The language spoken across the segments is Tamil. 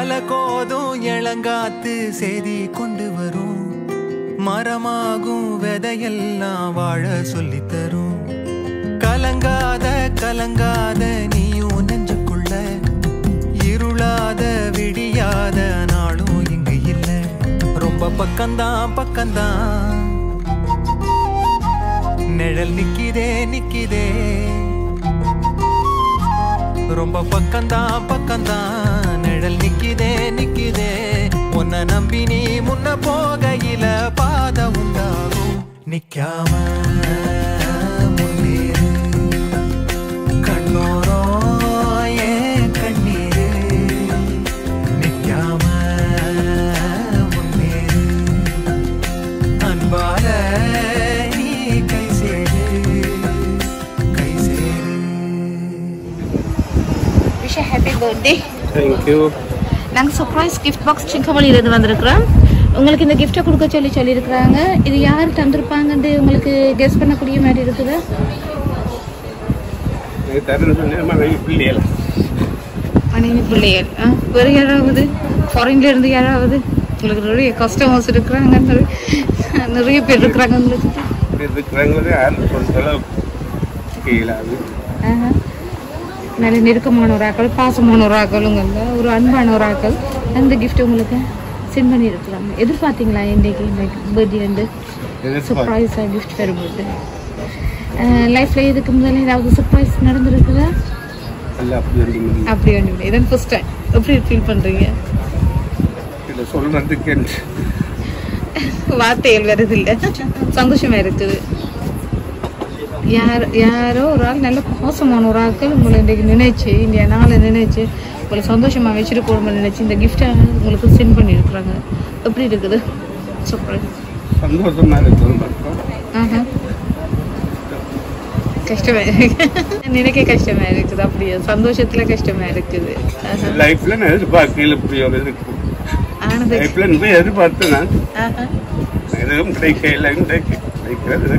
மலை கோதும் இளங்காத்து செய்தி கொண்டு வரும் மரமாகும் விதையெல்லாம் வாழ சொல்லித் தரும் கலங்காத கலங்காத நீயும் நெஞ்சுக்குள்ள இருளாத விடியாத நாளும் இங்கு இல்ல ரொம்ப பக்கம்தான் பக்கம்தான் நிழல் நிக்கிதே நிக்கிதே ரொம்ப பக்கம்தான் பக்கம்தான் நிழல் நிக்கிதே நிக்கிதே உன்னை நம்பி நீ முன்ன போகையில பாத உண்டாகும் நிக்காம முன்னேறு கண்ணோரோ ஏன் கண்ணீரு நிக்காம முன்னேறு அன்பால நீ கை சேரு கை சேரு விஷ் ஹாப்பி பர்த்டே தேங்க்யூ நாங்கள் சர்ப்ரைஸ் கிஃப்ட் பாக்ஸ் சிங்கமொழியிலேருந்து வந்திருக்கிறோம் உங்களுக்கு இந்த கிஃப்ட்டை கொடுக்க சொல்லி சொல்லியிருக்கிறாங்க இது யார் தந்திருப்பாங்கன்னு உங்களுக்கு கெஸ் பண்ணக்கூடிய மாதிரி இருக்குது தருணம் சொன்னேன் மனைவி பிள்ளைகள் மனைவி பிள்ளைகள் ஆ வேறு யாராவது ஃபாரின்ல இருந்து யாராவது உங்களுக்கு நிறைய கஸ்டமர்ஸ் இருக்கிறாங்க நிறைய நிறைய பேர் இருக்கிறாங்க உங்களுக்கு இருக்கிறவங்க யாரும் சொல்ல இயலாது ஆஹா. நல்ல நெருக்கமான ஒரு ஆக்கள் பாசமான ஒரு ஆக்களுங்கள்ல ஒரு அன்பான ஒரு ஆக்கள் அந்த கிஃப்ட் உங்களுக்கு சென்ட் பண்ணி இருக்கிறாங்க எதிர்பார்த்தீங்களா இன்னைக்கு இந்த பர்த்டே வந்து சர்ப்ரைஸாக கிஃப்ட் வரும்போது லைஃப்ல இதுக்கு முதல்ல ஏதாவது சர்ப்ரைஸ் நடந்திருக்குதா அல்ல அப்படி ஒன்றும் இல்லை. அப்படி ஒன்றும் இல்லை இதான் ஃபர்ஸ்ட் டைம் எப்படி ஃபீல் பண்றீங்க இதை சொல்றதுக்கு என்ன? வார்த்தைகள் வருது இல்லை சந்தோஷமா இருக்குது யார் யாரோ ஒரு ஆள் நல்ல பாசமான ஒரு ஆட்கள் உங்களை இன்றைக்கு நினைச்சு இந்த நாளை நினைச்சு உங்களை சந்தோஷமா வச்சிருக்கணும்னு நினைச்சு இந்த கிஃப்டை உங்களுக்கு சென்ட் பண்ணியிருக்கிறாங்க எப்படி இருக்குது சூப்பர் சந்தோஷமா இருக்கிறது மட்டும் ஆஹா கஷ்டமா இருக்கு நினைக்க கஷ்டமா இருக்குது அப்படியே சந்தோஷத்துல கஷ்டமா இருக்குது ஆஹா. லைஃப்ல நான் எதிர்பார்க்கல இப்படி ஒரு இருக்கு ஆனது லைஃப்ல நிறைய எதிர்பார்த்து நான் ஆஹா. எதுவும் கிடைக்கல கிடைக்க கிடைக்கிறது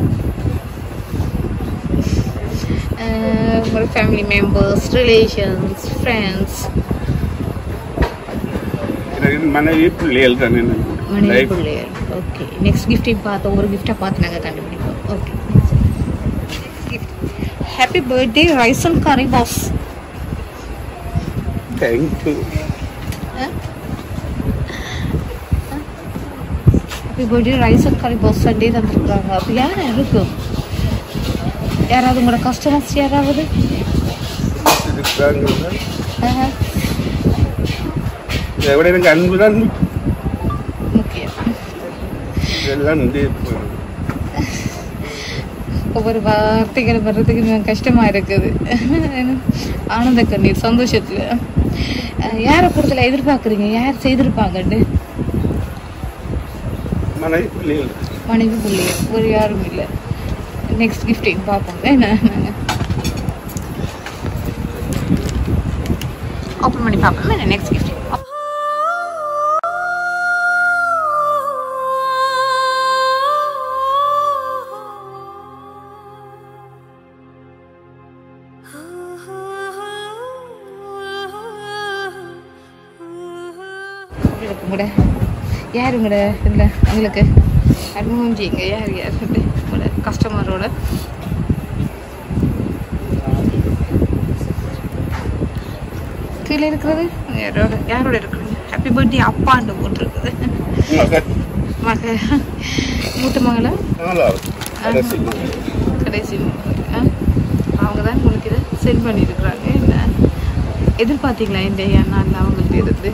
ஆஹ் உங்களோட ஃபேமிலி மெம்பர்ஸ் ரிலேஷன்ஸ் ஃப்ரெண்ட்ஸ் எனக்கு மனைவி பிள்ளைகள் தானே மனைவி லைஃப் பிள்ளைகள் ஓகே நெக்ஸ்ட் கிஃப்டையும் பார்த்து ஒரு கிஃப்டை பார்த்து நாங்கள் கண்டுபிடிப்போம் okay happy birthday rice and curry boss thank you happy birthday rice and curry boss Sunday தந்துருக்குறாங்க அப்போ யார் இருக்கும் யாராவது உங்களோட கஸ்டமர்ஸ் யாராவது இருக்கிறாங்க ஆஹா, இதை விட எனக்கு அன்பு தான் முக்கியம் இதெல்லாம் வந்து ஒவ்வொரு வார்த்தைகள் வர்றதுக்கு மிகவும் கஷ்டமா இருக்குது ஆனந்த கண்ணீர் சந்தோஷத்துல அஹ் யாரை கூடுதலா எதிர்பார்க்குறீங்க யார் செய்திருப்பாங்கன்னு மனைவி பிள்ளைகள் மனைவி பிள்ளைய ஒரு யாரும் இல்லை நெக்ஸ்ட் கிஃப்டிங் பார்ப்போம் என்ன நாங்கள் ஓப்பன் பண்ணி பார்ப்போம் என்ன நெக்ஸ்ட் கிஃப்டிங் உங்களுக்கு கூட யார் உங்களோட இதில் உங்களுக்கு அறிமுகம் செய்யுங்க யார் யார் உங்களோட கஸ்டமரோட கீழே இருக்கிறது யாரோட யாரோட இருக்கிறது ஹாப்பி பர்த்டே அப்பாண்டு போட்டிருக்குது மகன் மக மூத்த மகளா நாலாவது கடைசி மகன். கடைசி மகள். ஆ? அவங்க தான் உங்களுக்கு இதை சென்ட் பண்ணியிருக்கிறாங்க என்ன எதிர்பார்த்தீங்களா இந்த நாளில் அவங்கள்ட்ட இருந்து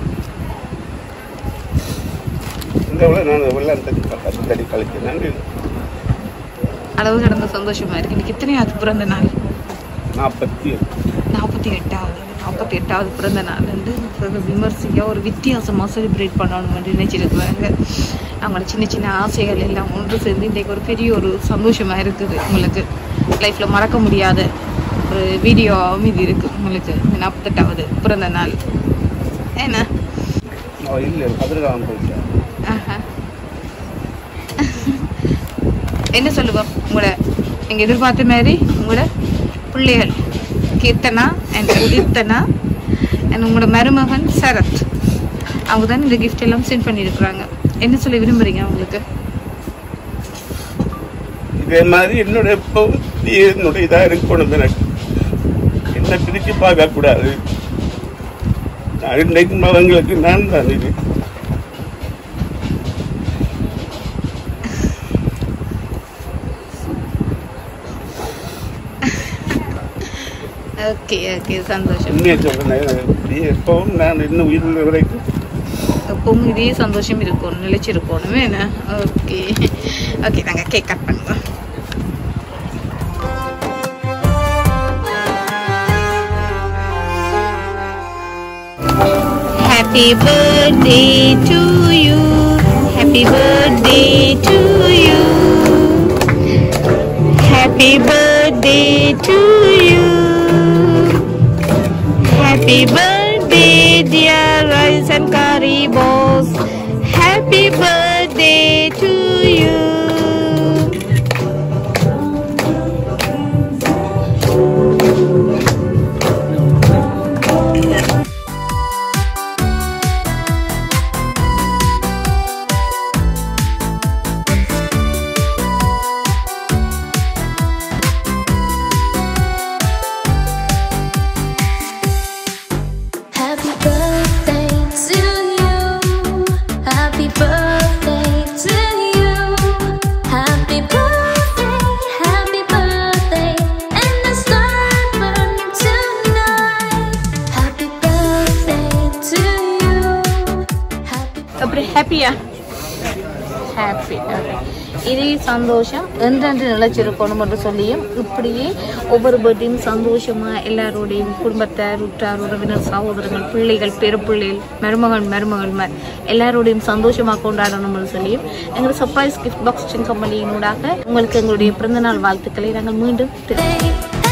இந்த விட நான் வெள்ளம் பக்கத்து தடி கழிக்கிறேன் அளவு கடந்த சந்தோஷமா இருக்கு இன்னைக்கு எத்தனையாவது பிறந்த நாள் நாற்பத்தி நாற்பத்தி எட்டாவது நாற்பத்தி எட்டாவது பிறந்த நாள் வந்து ஒரு விமர்சையாக ஒரு வித்தியாசமாக செலிப்ரேட் பண்ணணும்னு நினைச்சிருக்கிறாங்க அவங்களோட சின்ன சின்ன ஆசைகள் எல்லாம் ஒன்று சேர்ந்து இன்றைக்கு ஒரு பெரிய ஒரு சந்தோஷமாக இருக்குது உங்களுக்கு லைஃப்பில் மறக்க முடியாத ஒரு வீடியோவும் இது இருக்குது உங்களுக்கு இந்த நாற்பத்தெட்டாவது பிறந்த நாள் என்ன இல்லை கதிர்காலம் போயிட்டேன் ஆஹா. என்ன சொல்லுவோம் உங்களோட நீங்கள் எதிர்பார்த்த மாதிரி உங்களோட பிள்ளைகள் கீர்த்தனா அண்ட் உதித்தனா அண்ட் உங்களோட மருமகன் சரத் அவங்க தான் இந்த gift எல்லாம் சென்ட் பண்ணியிருக்கிறாங்க என்ன சொல்ல விரும்புறீங்க அவங்களுக்கு இதே மாதிரி என்னோட எப்பவும் நீ என்னுடைய இதாக இருக்கணும் எனக்கு என்ன பிரிச்சு பார்க்க கூடாது நான் இன்னைக்கு மதங்களுக்கு நான் தான் இது ஓகே ஓகே சந்தோஷம் உண்மையை சொல்றேன் நீ எப்பவும் நான் இன்னும் உயிர் வரைக்கும் எப்பவும் இதே சந்தோஷம் இருக்கும் நிலைச்சிருக்கணும் என்ன ஓகே ஓகே நாங்கள் கேக் கட் பண்ணுவோம் Happy birthday to you. Happy birthday to you. Happy birthday to you. Happy birthday, dear Rice and Curry Boss. Happy birthday to you. Happy birthday to you. Happy birthday to you. Happy birthday, happy birthday, and the star burn tonight. Happy birthday to you. Happy அப்புறம் ஹாப்பியா ஹாப்பி இதே சந்தோஷம் என்றென்று நிலைச்சிருக்கணும் என்று சொல்லியும் இப்படியே ஒவ்வொரு பர்த்டேயும் சந்தோஷமா எல்லாரோடையும் குடும்பத்தார் உற்றார் உறவினர் சகோதரங்கள் பிள்ளைகள் பெருப்பிள்ளைகள் மருமகன் மருமகள்மார் எல்லாரோடையும் சந்தோஷமா கொண்டாடணும்னு சொல்லியும் எங்களோட சர்ப்ரைஸ் கிஃப்ட் பாக்ஸ் கம்பெனியினூடாக உங்களுக்கு எங்களுடைய பிறந்தநாள் வாழ்த்துக்களை நாங்கள் மீண்டும் தெரிவிக்கிறோம் birthday,